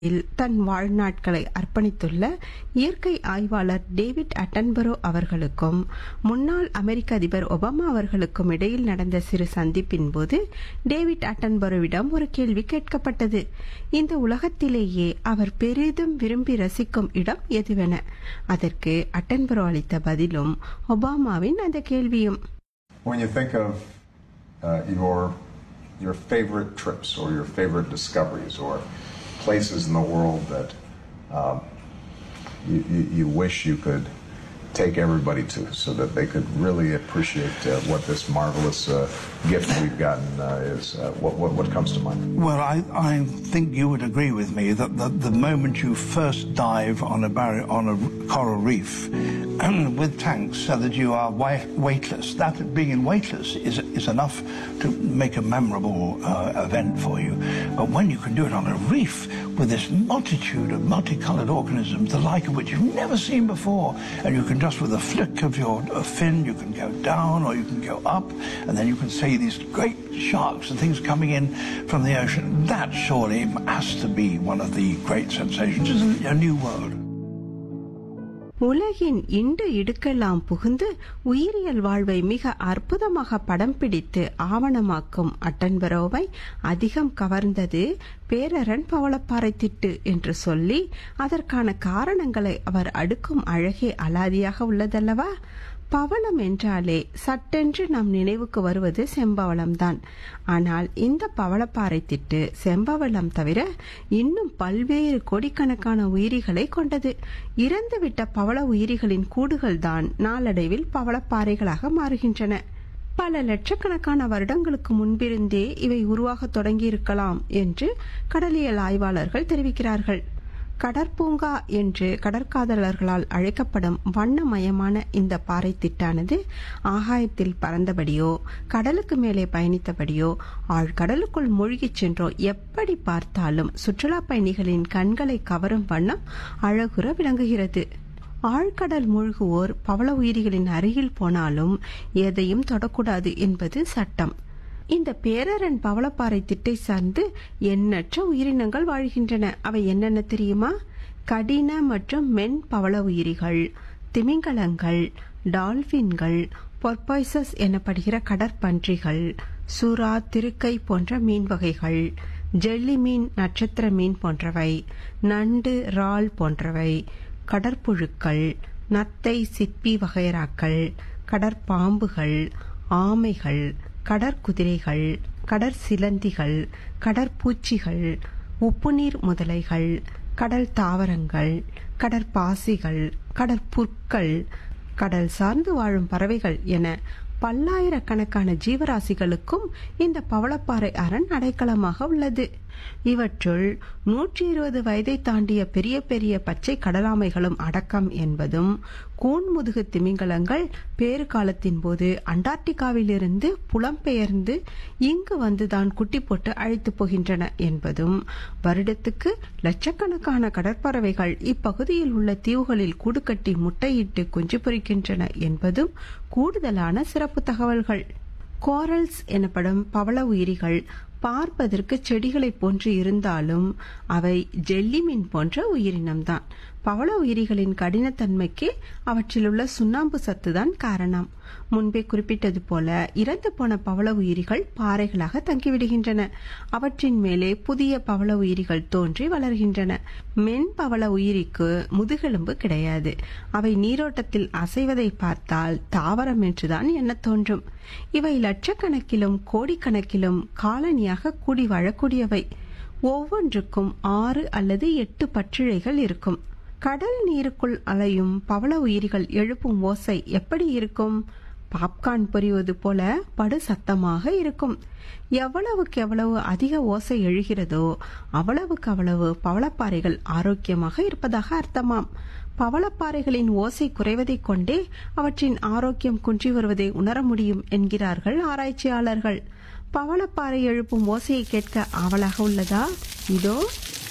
இல் தன் வாழ்நாட்களை அர்ப்பணித்துள்ள இயற்கை ஆய்வாளர் David Attenborough அவர்களுக்கும் முன்னாள் அமெரிக்க அதிபர் ஒபாமா அவர்களுக்கும் இடையில் நடந்த சிறு சந்திப்பின் போது டேவிட் அட்டன்பரோவிடம் ஒரு கேள்வி கேட்கப்பட்டது இந்த உலகத்திலேயே அவர் பெரிதும் விரும்பி ரசிக்கும் இடம் எதுவென அதற்கு அட்டன்பரோ அளித்த பதிலும் ஒபாமாவின் அந்த கேள்வியும் When you think of uh, your your favorite trips or your favorite discoveries or places in the world that um, you, you, you wish you could take everybody to so that they could really appreciate uh, what this marvelous uh, gift we've gotten uh, is, uh, what, what, what comes to mind? Well, I, I think you would agree with me that the, the moment you first dive on a barrier, on a coral reef with tanks so that you are wei- weightless, that being weightless is, is enough to make a memorable uh, event for you. But when you can do it on a reef with this multitude of multicolored organisms, the like of which you've never seen before, and you can just with a flick of your uh, fin, you can go down or you can go up, and then you can see these great sharks and things coming in from the ocean. That surely has to be one of the great sensations. It's a new world. உலகின் இண்டு இடுக்கெல்லாம் புகுந்து உயிரியல் வாழ்வை மிக அற்புதமாக படம் பிடித்து ஆவணமாக்கும் அட்டன்பரோவை அதிகம் கவர்ந்தது பேரரன் பவளப்பாறை திட்டு என்று சொல்லி அதற்கான காரணங்களை அவர் அடுக்கும் அழகே அலாதியாக உள்ளதல்லவா பவளம் என்றாலே சட்டென்று நம் நினைவுக்கு வருவது செம்பவளம்தான் ஆனால் இந்த பவளப்பாறை திட்டு செம்பவளம் தவிர இன்னும் பல்வேறு கோடிக்கணக்கான உயிரிகளை கொண்டது இறந்துவிட்ட பவள உயிரிகளின் கூடுகள்தான் நாளடைவில் பவளப்பாறைகளாக மாறுகின்றன பல லட்சக்கணக்கான வருடங்களுக்கு முன்பிருந்தே இவை உருவாக தொடங்கியிருக்கலாம் என்று கடலியல் ஆய்வாளர்கள் தெரிவிக்கிறார்கள் கடற்பூங்கா என்று கடற்காதலர்களால் அழைக்கப்படும் வண்ணமயமான இந்த பாறை திட்டானது ஆகாயத்தில் பறந்தபடியோ கடலுக்கு மேலே பயணித்தபடியோ ஆழ்கடலுக்குள் மூழ்கிச் சென்றோ எப்படி பார்த்தாலும் சுற்றுலா பயணிகளின் கண்களை கவரும் வண்ணம் அழகுற விளங்குகிறது ஆழ்கடல் மூழ்குவோர் பவள உயிரிகளின் அருகில் போனாலும் எதையும் தொடக்கூடாது என்பது சட்டம் இந்த பேரரன் பவளப்பாறை திட்டை சார்ந்து எண்ணற்ற உயிரினங்கள் வாழ்கின்றன அவை என்னென்ன தெரியுமா கடின மற்றும் மென் பவள உயிரிகள் திமிங்கலங்கள் டால்பின்கள் பொர்பாய்சஸ் எனப்படுகிற கடற்பன்றிகள் சுறா திருக்கை போன்ற மீன் வகைகள் ஜெல்லி மீன் நட்சத்திர மீன் போன்றவை நண்டு இறால் போன்றவை கடற்புழுக்கள் நத்தை சிப்பி வகைராக்கள் கடற்பாம்புகள் ஆமைகள் கடற்குதிரைகள் கடற்சிலந்திகள் கடற்பூச்சிகள் உப்புநீர் முதலைகள் கடல் தாவரங்கள் கடற்பாசிகள் கடற்புற்கள் கடல் சார்ந்து வாழும் பறவைகள் என பல்லாயிரக்கணக்கான ஜீவராசிகளுக்கும் இந்த பவளப்பாறை அரண் அடைக்கலமாக உள்ளது இவற்றுள் நூற்றி இருபது வயதை தாண்டிய பெரிய பெரிய பச்சை கடலாமைகளும் அடக்கம் என்பதும் கூன்முதுகு திமிங்கலங்கள் பேறு காலத்தின் போது அண்டார்டிகாவிலிருந்து புலம்பெயர்ந்து இங்கு வந்துதான் குட்டி போட்டு அழைத்து போகின்றன என்பதும் வருடத்துக்கு லட்சக்கணக்கான கடற்பறவைகள் இப்பகுதியில் உள்ள தீவுகளில் கூடு கட்டி முட்டையிட்டு குஞ்சு பொறிக்கின்றன என்பதும் கூடுதலான சிறப்பு தகவல்கள் கோரல்ஸ் எனப்படும் பவள உயிரிகள் பார்ப்பதற்கு செடிகளைப் போன்று இருந்தாலும் அவை ஜெல்லிமீன் போன்ற உயிரினம்தான் பவள உயிரிகளின் கடினத்தன்மைக்கு அவற்றில் உள்ள சுண்ணாம்பு சத்துதான் காரணம் முன்பே குறிப்பிட்டது போல இறந்து போன பவள உயிரிகள் பாறைகளாக தங்கிவிடுகின்றன அவற்றின் மேலே புதிய பவள உயிரிகள் தோன்றி வளர்கின்றன மென் பவள உயிரிக்கு முதுகெலும்பு கிடையாது அவை நீரோட்டத்தில் அசைவதை பார்த்தால் தாவரம் என்றுதான் எண்ண தோன்றும் இவை லட்சக்கணக்கிலும் கோடிக்கணக்கிலும் காலனியாக கூடி வாழக்கூடியவை ஒவ்வொன்றுக்கும் ஆறு அல்லது எட்டு பற்றிழைகள் இருக்கும் கடல் நீருக்குள் அலையும் பவள உயிரிகள் எழுப்பும் ஓசை எப்படி இருக்கும் பாப்கார்ன் பொரிவது போல படு சத்தமாக இருக்கும் எவ்வளவுக்கு எவ்வளவு அதிக ஓசை எழுகிறதோ அவ்வளவுக்கு அவ்வளவு பவளப்பாறைகள் ஆரோக்கியமாக இருப்பதாக அர்த்தமாம் பவளப்பாறைகளின் ஓசை குறைவதைக் கொண்டே அவற்றின் ஆரோக்கியம் குன்றி வருவதை உணர முடியும் என்கிறார்கள் ஆராய்ச்சியாளர்கள் பவளப்பாறை எழுப்பும் ஓசையை கேட்க ஆவலாக உள்ளதா இதோ